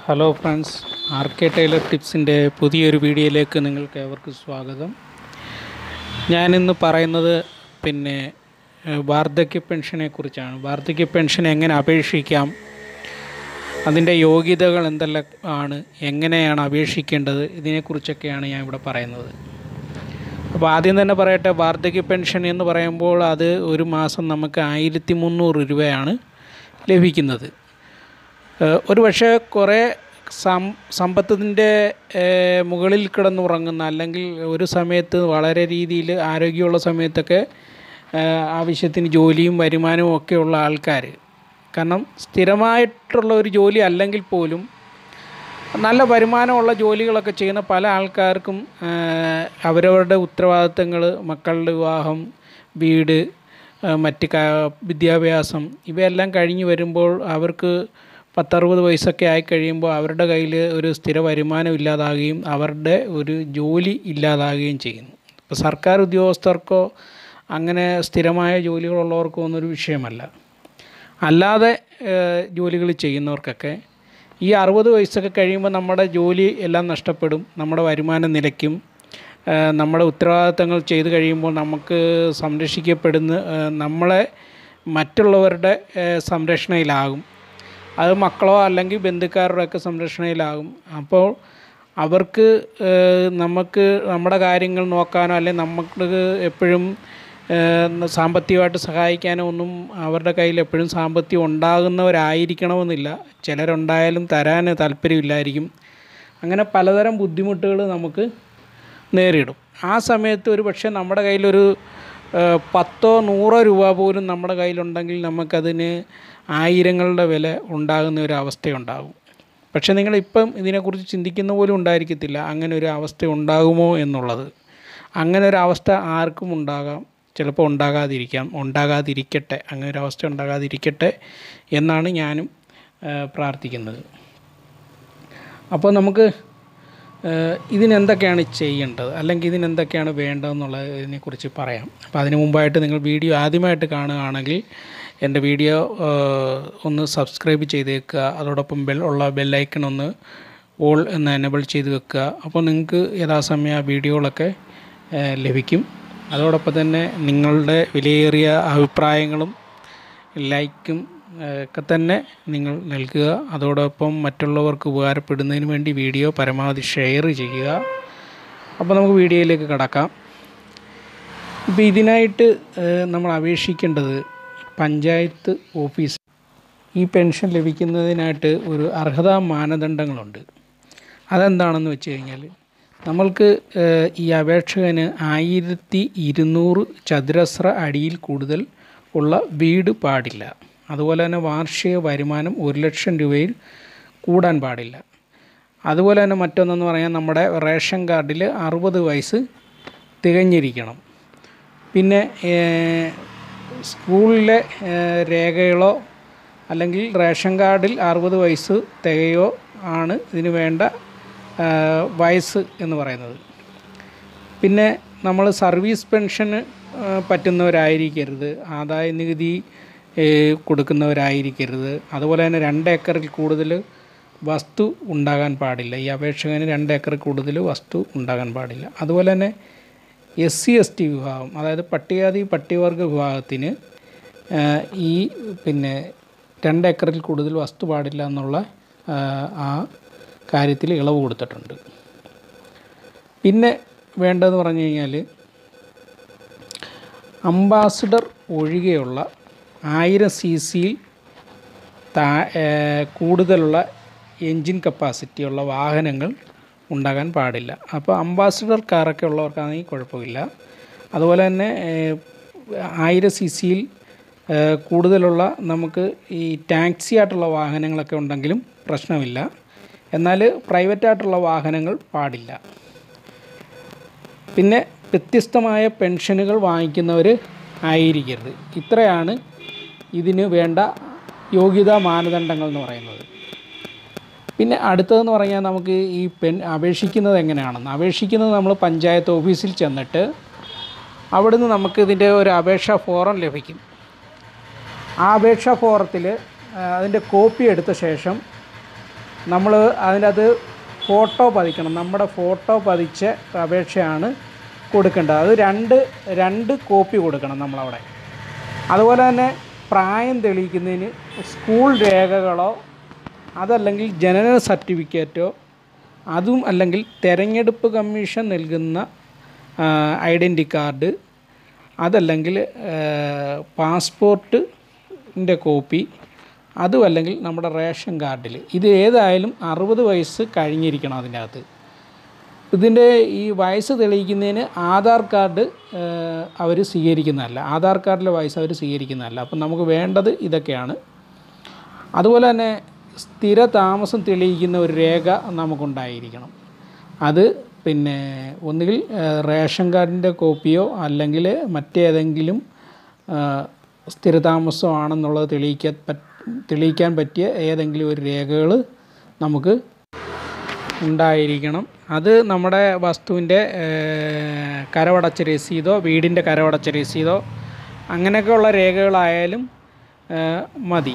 hello friends R K tailor ടിപ്സിൻ്റെ പുതിയൊരു വീഡിയോയിലേക്ക് നിങ്ങൾക്ക് ഏവർക്കും സ്വാഗതം ഞാനിന്ന് പറയുന്നത് പിന്നെ ഏഹ്, വാർദ്ധക്യ പെൻഷനെ കുറിച്ചാണ് വാർദ്ധക്യ പെൻഷൻ എങ്ങനെ അപേക്ഷിക്കാം അതിൻ്റെ യോഗ്യതകൾ എന്തെല്ലാം ആണ് എങ്ങനെയാണ് അപേക്ഷിക്കേണ്ടത് ഇതിനെക്കുറിച്ചൊക്കെയാണ് ഞാൻ ഇവിടെ പറയുന്നത് അപ്പോൾ ആദ്യം തന്നെ പറയട്ടെ വാർദ്ധക്യ പെൻഷൻ എന്ന് പറയുമ്പോൾ അത് ഒരു മാസം നമുക്ക് ആയിരത്തി മുന്നൂറ് രൂപയാണ് ലഭിക്കുന്നത് ഏഹ് ഒരു പക്ഷേ കുറേ സം സമ്പത്തിൻ്റെ മുകളിൽ കിടന്നുറങ്ങുന്ന അല്ലെങ്കിൽ ഒരു സമയത്ത് വളരെ രീതിയിൽ ആരോഗ്യമുള്ള സമയത്തൊക്കെ ഏഹ് ആവശ്യത്തിന് ജോലിയും വരുമാനവും ഒക്കെ ഉള്ള ആൾക്കാർ കാരണം സ്ഥിരമായിട്ടുള്ള ഒരു ജോലി അല്ലെങ്കിൽ പോലും നല്ല വരുമാനമുള്ള ജോലികളൊക്കെ ചെയ്യുന്ന പല ആൾക്കാർക്കും ഏഹ് അവരവരുടെ ഉത്തരവാദിത്തങ്ങൾ മക്കളുടെ വിവാഹം വീട് ഏഹ് മറ്റ് ക- വിദ്യാഭ്യാസം ഇവയെല്ലാം കഴിഞ്ഞ് വരുമ്പോൾ അവർക്ക് പത്തറുപത് വയസ്സൊക്കെ ആയി കഴിയുമ്പോൾ അവരുടെ കയ്യിൽ ഒരു സ്ഥിര വരുമാനം ഇല്ലാതാകുകയും അവരുടെ ഒരു ജോലി ഇല്ലാതാകുകയും ചെയ്യുന്നു ഇപ്പോൾ സർക്കാർ ഉദ്യോഗസ്ഥർക്കോ അങ്ങനെ സ്ഥിരമായ ജോലികളുള്ളവർക്കോ ഒന്നും ഒരു വിഷയമല്ല അല്ലാതെ ജോലികൾ ചെയ്യുന്നവർക്കൊക്കെ ഈ അറുപത് വയസ്സൊക്കെ കഴിയുമ്പോൾ നമ്മുടെ ജോലി എല്ലാം നഷ്ടപ്പെടും നമ്മുടെ വരുമാനം നിലയ്ക്കും ഏഹ് നമ്മുടെ ഉത്തരവാദിത്തങ്ങൾ ചെയ്തു കഴിയുമ്പോൾ നമുക്ക് സംരക്ഷിക്കപ്പെടുന്ന ഏഹ് നമ്മളെ മറ്റുള്ളവരുടെ ഏഹ് സംരക്ഷണയിലാകും അത് മക്കളോ അല്ലെങ്കിൽ ബന്ധുക്കാരുടെ ഒക്കെ സംരക്ഷണയിലാകും അപ്പോൾ അവർക്ക് ഏഹ് നമുക്ക് നമ്മുടെ കാര്യങ്ങൾ നോക്കാനോ അല്ലെങ്കിൽ നമുക്ക് എപ്പോഴും ഏഹ് സാമ്പത്തികമായിട്ട് സഹായിക്കാനോ ഒന്നും അവരുടെ കയ്യിൽ എപ്പോഴും സാമ്പത്തികം ഉണ്ടാകുന്നവരായിരിക്കണമെന്നില്ല ചിലരുണ്ടായാലും തരാൻ താല്പര്യമില്ലായിരിക്കും അങ്ങനെ പലതരം ബുദ്ധിമുട്ടുകൾ നമുക്ക് നേരിടും ആ സമയത്ത് ഒരു പക്ഷേ നമ്മുടെ കയ്യിലൊരു ഏഹ്, പത്തോ നൂറോ രൂപ പോലും നമ്മുടെ കയ്യിലുണ്ടെങ്കിൽ നമുക്കതിന് ആയിരങ്ങളുടെ വില ഉണ്ടാകുന്ന ഒരു അവസ്ഥയുണ്ടാകും പക്ഷേ നിങ്ങളിപ്പം ഇതിനെക്കുറിച്ച് ചിന്തിക്കുന്ന പോലും ഉണ്ടായിരിക്കത്തില്ല അങ്ങനെ ഒരു അവസ്ഥ ഉണ്ടാകുമോ എന്നുള്ളത് അങ്ങനെ ഒരു അവസ്ഥ ആർക്കും ഉണ്ടാകാം ചിലപ്പോൾ ഉണ്ടാകാതിരിക്കാം ഉണ്ടാകാതിരിക്കട്ടെ അങ്ങനെ ഒരു അവസ്ഥ ഉണ്ടാകാതിരിക്കട്ടെ എന്നാണ് ഞാനും ഏഹ്, പ്രാർത്ഥിക്കുന്നത് അപ്പോൾ നമുക്ക് ഏഹ്, ഇതിനെന്തൊക്കെയാണ് ചെയ്യേണ്ടത് അല്ലെങ്കിൽ ഇതിനെന്തൊക്കെയാണ് വേണ്ടതെന്നുള്ളതിനെക്കുറിച്ച് പറയാം അപ്പോൾ അതിന് മുമ്പായിട്ട് നിങ്ങൾ വീഡിയോ ആദ്യമായിട്ട് കാണുകയാണെങ്കിൽ എൻ്റെ വീഡിയോ ഏഹ്, ഒന്ന് സബ്സ്ക്രൈബ് ചെയ്തേക്കുക അതോടൊപ്പം ബെൽ ഉള്ള ബെല്ലൈക്കൺ ഒന്ന് ഓൾ എന്ന് എനബിൾ ചെയ്ത് വെക്കുക അപ്പോൾ നിങ്ങൾക്ക് യഥാസമയം ആ വീഡിയോകളൊക്കെ ഏഹ്, ലഭിക്കും അതോടൊപ്പം തന്നെ നിങ്ങളുടെ വിലയേറിയ അഭിപ്രായങ്ങളും ലൈക്കും ഏഹ്, ഒക്കെ തന്നെ നിങ്ങൾ നൽകുക അതോടൊപ്പം മറ്റുള്ളവർക്ക് ഉപകാരപ്പെടുന്നതിന് വേണ്ടി വീഡിയോ പരമാവധി ഷെയർ ചെയ്യുക അപ്പോൾ നമുക്ക് വീഡിയോയിലേക്ക് കടക്കാം ഇപ്പോൾ ഇതിനായിട്ട് ഏഹ്, നമ്മൾ അപേക്ഷിക്കേണ്ടത് പഞ്ചായത്ത് ഓഫീസ് ഈ പെൻഷൻ ലഭിക്കുന്നതിനായിട്ട് ഒരു അർഹതാ മാനദണ്ഡങ്ങളുണ്ട് അതെന്താണെന്ന് വെച്ച് കഴിഞ്ഞാൽ നമ്മൾക്ക് ഏഹ്, ഈ അപേക്ഷകന് ആയിരത്തി ഇരുന്നൂറ് ചതുരശ്ര അടിയിൽ കൂടുതൽ ഉള്ള വീട് പാടില്ല അതുപോലെ തന്നെ വാർഷിക വരുമാനം ഒരു ലക്ഷം രൂപയിൽ കൂടാൻ പാടില്ല അതുപോലെ തന്നെ മറ്റൊന്നെന്ന് പറയാൻ നമ്മുടെ റേഷൻ കാർഡിൽ അറുപത് വയസ്സ് തികഞ്ഞിരിക്കണം പിന്നെ ഏഹ്, സ്കൂളിലെ ഏഹ്, രേഖകളോ അല്ലെങ്കിൽ റേഷൻ കാർഡിൽ അറുപത് വയസ്സ് തികയോ ആണ് ഇതിന് വേണ്ട ഏഹ്, വയസ്സ് എന്ന് പറയുന്നത് പിന്നെ നമ്മൾ സർവീസ് പെൻഷന് ഏഹ്, പറ്റുന്നവരായിരിക്കരുത് ആദായ നികുതി ഏഹ്, കൊടുക്കുന്നവരായിരിക്കരുത് അതുപോലെ തന്നെ രണ്ട് ഏക്കറിൽ കൂടുതൽ വസ്തു ഉണ്ടാകാൻ പാടില്ല ഈ അപേക്ഷകന് രണ്ട് ഏക്കറിൽ കൂടുതൽ വസ്തു ഉണ്ടാകാൻ പാടില്ല അതുപോലെ തന്നെ എസ് സി എസ് ടി വിഭാഗം അതായത് പട്ടികജാതി പട്ടികവർഗ വിഭാഗത്തിന് ഏഹ്, ഈ പിന്നെ രണ്ട് ഏക്കറിൽ കൂടുതൽ വസ്തു പാടില്ല എന്നുള്ള ഏഹ്, ആ കാര്യത്തിൽ ഇളവ് കൊടുത്തിട്ടുണ്ട് പിന്നെ വേണ്ടതെന്ന് പറഞ്ഞു കഴിഞ്ഞാൽ അംബാസിഡർ ഒഴികെയുള്ള ആയിരം സി സിയിൽ താ ഏഹ് കൂടുതലുള്ള എൻജിൻ കപ്പാസിറ്റിയുള്ള വാഹനങ്ങൾ ഉണ്ടാകാൻ പാടില്ല അപ്പോൾ അംബാസിഡർ കാറൊക്കെ ഉള്ളവർക്കാണെങ്കിൽ കുഴപ്പമില്ല അതുപോലെ തന്നെ ഏഹ്, ആയിരം സി സിയിൽ ഏഹ്, കൂടുതലുള്ള നമുക്ക് ഈ ടാക്സി ആയിട്ടുള്ള വാഹനങ്ങളൊക്കെ ഉണ്ടെങ്കിലും പ്രശ്നമില്ല എന്നാൽ പ്രൈവറ്റായിട്ടുള്ള വാഹനങ്ങൾ പാടില്ല പിന്നെ വ്യത്യസ്തമായ പെൻഷനുകൾ വാങ്ങിക്കുന്നവർ ആയിരിക്കരുത് ഇത്രയാണ് ഇതിന് വേണ്ട യോഗ്യതാ മാനദണ്ഡങ്ങൾ എന്ന് പറയുന്നത് പിന്നെ അടുത്തതെന്ന് പറഞ്ഞാൽ നമുക്ക് ഈ പെൻ അപേക്ഷിക്കുന്നത് എങ്ങനെയാണെന്ന് അപേക്ഷിക്കുന്നത് നമ്മൾ പഞ്ചായത്ത് ഓഫീസിൽ ചെന്നിട്ട് അവിടുന്ന് നമുക്ക് ഇതിൻ്റെ ഒരു അപേക്ഷാ ഫോറം ലഭിക്കും ആ അപേക്ഷാ ഫോറത്തിൽ അതിൻ്റെ കോപ്പി എടുത്ത ശേഷം നമ്മൾ അതിനകത്ത് ഫോട്ടോ പതിക്കണം നമ്മുടെ ഫോട്ടോ പതിച്ച അപേക്ഷയാണ് കൊടുക്കേണ്ടത് അത് രണ്ട് രണ്ട് കോപ്പി കൊടുക്കണം നമ്മളവിടെ അതുപോലെ തന്നെ പ്രായം തെളിയിക്കുന്നതിന് സ്കൂൾ രേഖകളോ അതല്ലെങ്കിൽ ജനന സർട്ടിഫിക്കറ്റോ അതും അല്ലെങ്കിൽ തെരഞ്ഞെടുപ്പ് കമ്മീഷൻ നൽകുന്ന ഐഡൻറ്റി കാർഡ് അതല്ലെങ്കിൽ പാസ്പോർട്ടിൻ്റെ കോപ്പി അതും അല്ലെങ്കിൽ നമ്മുടെ റേഷൻ കാർഡിൽ ഇത് ഏതായാലും അറുപത് വയസ്സ് കഴിഞ്ഞിരിക്കണം അതിൻ്റെ അകത്ത് ഇതിൻ്റെ ഈ വയസ്സ് തെളിയിക്കുന്നതിന് ആധാർ കാർഡ് അവർ സ്വീകരിക്കുന്നതല്ല ആധാർ കാർഡിലെ വയസ്സ് അവർ സ്വീകരിക്കുന്നതല്ല അപ്പം നമുക്ക് വേണ്ടത് ഇതൊക്കെയാണ് അതുപോലെ തന്നെ സ്ഥിര താമസം തെളിയിക്കുന്ന ഒരു രേഖ നമുക്കുണ്ടായിരിക്കണം അത് പിന്നെ ഒന്നുകിൽ ഏഹ്, റേഷൻ കാർഡിൻ്റെ കോപ്പിയോ അല്ലെങ്കിൽ മറ്റേതെങ്കിലും ഏഹ്, സ്ഥിരതാമസമാണെന്നുള്ളത് തെളിയിക്കാൻ പറ്റ് തെളിയിക്കാൻ പറ്റിയ ഏതെങ്കിലും ഒരു രേഖകൾ നമുക്ക് ഉണ്ടായിരിക്കണം അത് നമ്മുടെ വസ്തുവിൻ്റെ ഏഹ്, കരമടച്ച രസീതോ വീടിൻ്റെ കരമടച്ച രസീതോ അങ്ങനെയൊക്കെയുള്ള രേഖകളായാലും ഏഹ്, മതി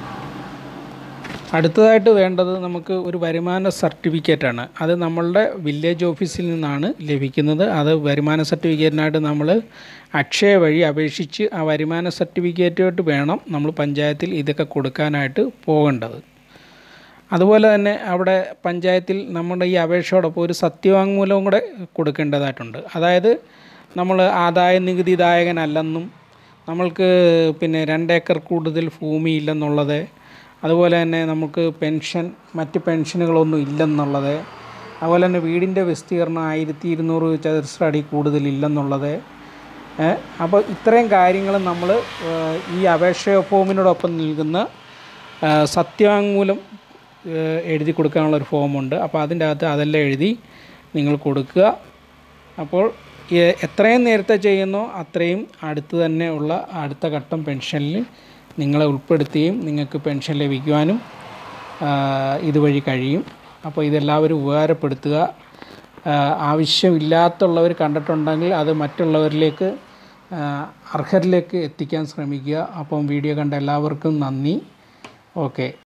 അടുത്തതായിട്ട് വേണ്ടത് നമുക്ക് ഒരു വരുമാന സർട്ടിഫിക്കറ്റാണ് അത് നമ്മളുടെ വില്ലേജ് ഓഫീസിൽ നിന്നാണ് ലഭിക്കുന്നത് അത് വരുമാന സർട്ടിഫിക്കറ്റിനായിട്ട് നമ്മൾ അക്ഷയ വഴി അപേക്ഷിച്ച് ആ വരുമാന സർട്ടിഫിക്കറ്റുമായിട്ട് വേണം നമ്മൾ പഞ്ചായത്തിൽ ഇതൊക്കെ കൊടുക്കാനായിട്ട് പോകേണ്ടത് അതുപോലെ തന്നെ അവിടെ പഞ്ചായത്തിൽ നമ്മുടെ ഈ അപേക്ഷയോടൊപ്പം ഒരു സത്യവാങ്മൂലവും കൂടെ കൊടുക്കേണ്ടതായിട്ടുണ്ട് അതായത് നമ്മൾ ആദായ നികുതിദായകനല്ലെന്നും നമ്മൾക്ക് പിന്നെ രണ്ടേക്കർ കൂടുതൽ ഭൂമി ഇല്ലെന്നുള്ളത് അതുപോലെ തന്നെ നമുക്ക് പെൻഷൻ മറ്റ് പെൻഷനുകളൊന്നും ഇല്ലെന്നുള്ളത് അതുപോലെ തന്നെ വീടിൻ്റെ വിസ്തീർണം ആയിരത്തി ഇരുന്നൂറ് ചതുരശ്ര അടി കൂടുതലില്ലെന്നുള്ളത് ഏ, അപ്പോൾ ഇത്രയും കാര്യങ്ങൾ നമ്മൾ ഈ അപേക്ഷ ഫോമിനോടൊപ്പം നൽകുന്ന ആ, സത്യവാങ്മൂലം ഏ, എഴുതി കൊടുക്കാനുള്ള ഒരു ഫോമുണ്ട് അപ്പോൾ അതിൻ്റെ അകത്ത് അതെല്ലാം എഴുതി നിങ്ങൾ കൊടുക്കുക അപ്പോൾ എ- എത്രയും നേരത്തെ ചെയ്യുന്നോ അത്രയും അടുത്ത് തന്നെ ഉള്ള അടുത്ത ഘട്ടം പെൻഷനിൽ നിങ്ങളെ ഉൾപ്പെടുത്തുകയും നിങ്ങൾക്ക് പെൻഷൻ ലഭിക്കുവാനും ആ, ഇതുവഴി കഴിയും അപ്പോൾ ഇതെല്ലാവരും ഉപകാരപ്പെടുത്തുക ആ, ആവശ്യമില്ലാത്തുള്ളവർ കണ്ടിട്ടുണ്ടെങ്കിൽ അത് മറ്റുള്ളവരിലേക്ക് ആ, അർഹരിലേക്ക് എത്തിക്കാൻ ശ്രമിക്കുക അപ്പം വീഡിയോ കണ്ട എല്ലാവർക്കും നന്ദി ഓക്കെ